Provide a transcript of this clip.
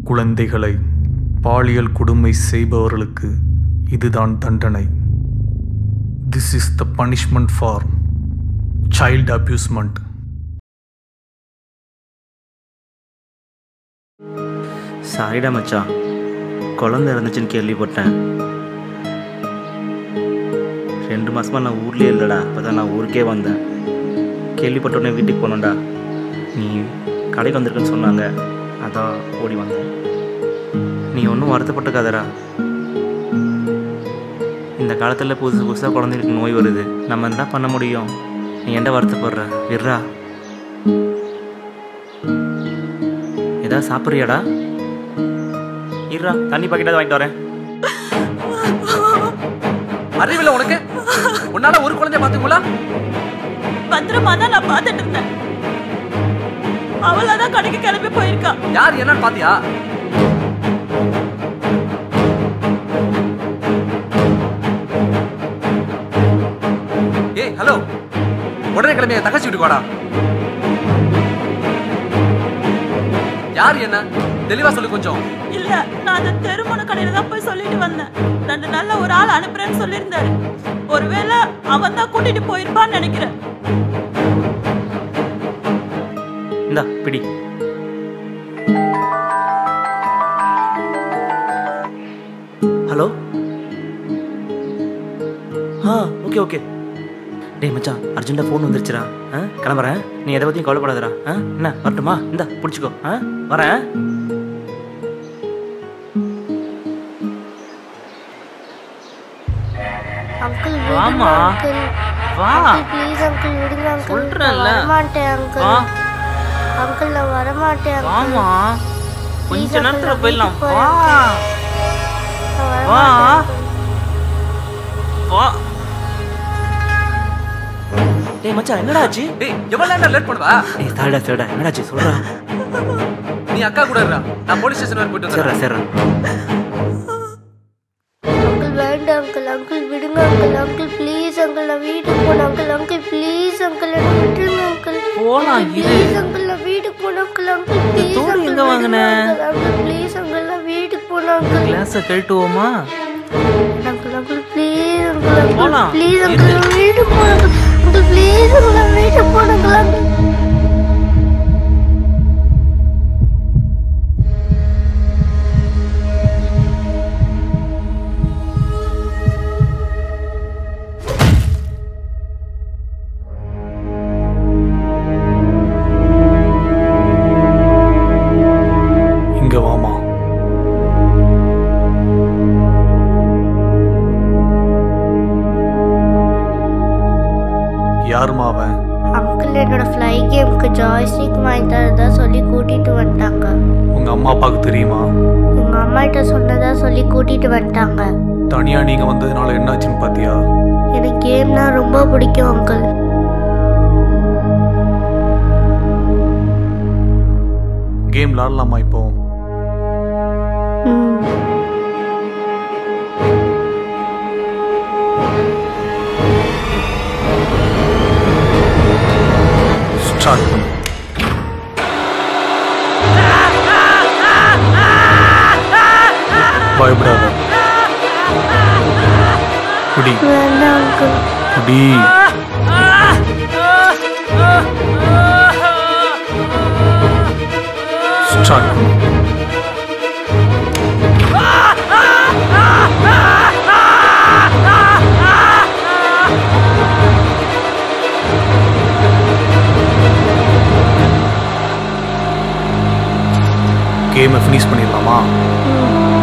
குழந்தைகளை பாலியல் கொடுமை செய்பவர்களுக்கு இதுதான் தண்டனை this is the punishment for child abusement சாரிடா மச்சான் குழந்தை இருந்துச்சுன்னு கேள்விப்பட்டேன் ரெண்டு மாசமா நான் ஊர்லயே இல்லைடா அப்போ தான் நான் ஊருக்கே வந்தேன் கேள்விப்பட்ட உடனே வீட்டுக்கு போனோம்டா நீ கடைக்கு வந்திருக்குன்னு சொன்னாங்க அதான் ஓடி வந்தேன் நீ ஒன்றும் வருத்தப்பட்டுக்காதடா இந்த காலத்தில் புதுசு புதுசாக குழந்தைகளுக்கு நோய் வருது நம்ம என்ன பண்ண முடியும் நீ ஏன்டா வருத்தப்படுற விட்றா ஏதாவது சாப்பிட்றியாடா இருடா தண்ணி பாக்கெட்டாவது வாங்கிட்டு வரேன் அறிவில்ல உனக்கு உன்னால ஒரு குழந்தைய பாத்துங்களா பத்திரமா தான் நான் பார்த்துட்டு இருந்தேன் அவளாதான் கடைக்கு கிளம்பி போயிருக்கா யார் என்னன்னு பாத்தியா ஏய் ஹலோ உடனே கிளம்பி என் தங்கச்சி வீட்டுக்கு வாடா யார் என்ன தெளிவா சொல்லு கொஞ்சம் இல்ல நான் அந்த தெருமுன கடையில தான் போய் சொல்லிட்டு வந்தேன் ரெண்டு நாள்ல ஒரு ஆள் அனுப்புறேன்னு சொல்லியிருந்தாரு ஒருவேளை அவன் தான் கூட்டிட்டு போயிருப்பான்னு நினைக்கிறேன் இந்தா பிடி ஹலோ ஆ ஓகே ஓகே டேய் மச்சான் அர்ஜென்ட்டாக ஃபோன் வந்துருச்சுடா ஆ கிளம்புறேன் நீ எதை பற்றியும் கவலைப்படாதடா ஆ என்ன வரட்டுமா இந்தா பிடிச்சிக்கோ ஆ வரேன் அங்கிள் வாம்மா. அங்கிள் வா ப்ளீஸ் அங்கிள் விடுங்க அங்கிள் சொல்றேன்ல. வரமாட்டேன் அங்கிள் வா அங்கிள் நான் வரமாட்டேன் uncle. வாமா கொஞ்ச Please, நேரத்தில் uncle, போயிடலாம் வீட்டுக்கு வா நான் வா. வரமாட்டேன் வா டேய் மச்சான் என்னடா ஆச்சு டேய் எவ்வளவு நேரம் லேட் பண்ணுவா டேய் சாரிடா சரிடா என்னடா ஆச்சு சொல்றா நீ அக்கா கூட இருடா நான் போலீஸ் ஸ்டேஷன் வரை போயிட்டு சரிடா வந்துடுறேன் சரிடா அங்கிள் வேண்டாம் அங்கிள் அங்கிள் விடுங்க அங்கிள் அங்கிள் ப்ளீஸ் அங்கிள் நான் வீட்டுக்கு போனேன் அங்கிள் அங்கிள் ப்ளீஸ் அங்கிள் என்ன விட்டுருங்க அங்கிள் போலாம் இரு ப்ளீஸ் அங்கிள் நான் வீட்டுக்கு போனேன் அங்கிள் அங்கிள் ப்ளீஸ் தோடு அங்கிள் எங்க வாங்குன? அங்கிள் ப்ளீஸ் அங்கிள் நான் வீட்டுக்கு போனேன் அங்கிள் கிளாஸை கழட்டுவோமா uncle uncle please uncle uncle போலாம். ப்ளீஸ் அங்கிள் நான் வீட்டுக்கு போனேன் அங்கிள் அங்கிள் ப்ளீஸ் அங்கிள் நான் வீட்டுக்கு போனேன் அங்கிள் அங்கிள் இங்க வாமா யாருமா அவன் அங்கிள் என்னோட ஃப்ளை கேமுக்கு ஜாய்ஸ்டிக் வாங்கி தரதா சொல்லி கூட்டிட்டு வந்துட்டாங்க உங்க அம்மா அப்பாவுக்கு தெரியுமா எங்க அம்மா கிட்ட சொன்னதா சொல்லி கூட்டிட்டு வந்துட்டாங்க தனியா நீங்க வந்ததுனால என்னாச்சுன்னு பாத்தியா எனக்கு கேம்னா ரொம்ப பிடிக்கும் அங்கிள் கேம் விளாடலாமா இப்போ ம் ஸ்டார்ட் பண்ணு பயப்படாத குடி வேண்டாம் அங்கிள் குடி ஸ்டார்ட் பண்ணு கேமை ஃபினிஷ் பண்ணிடலாமா ம்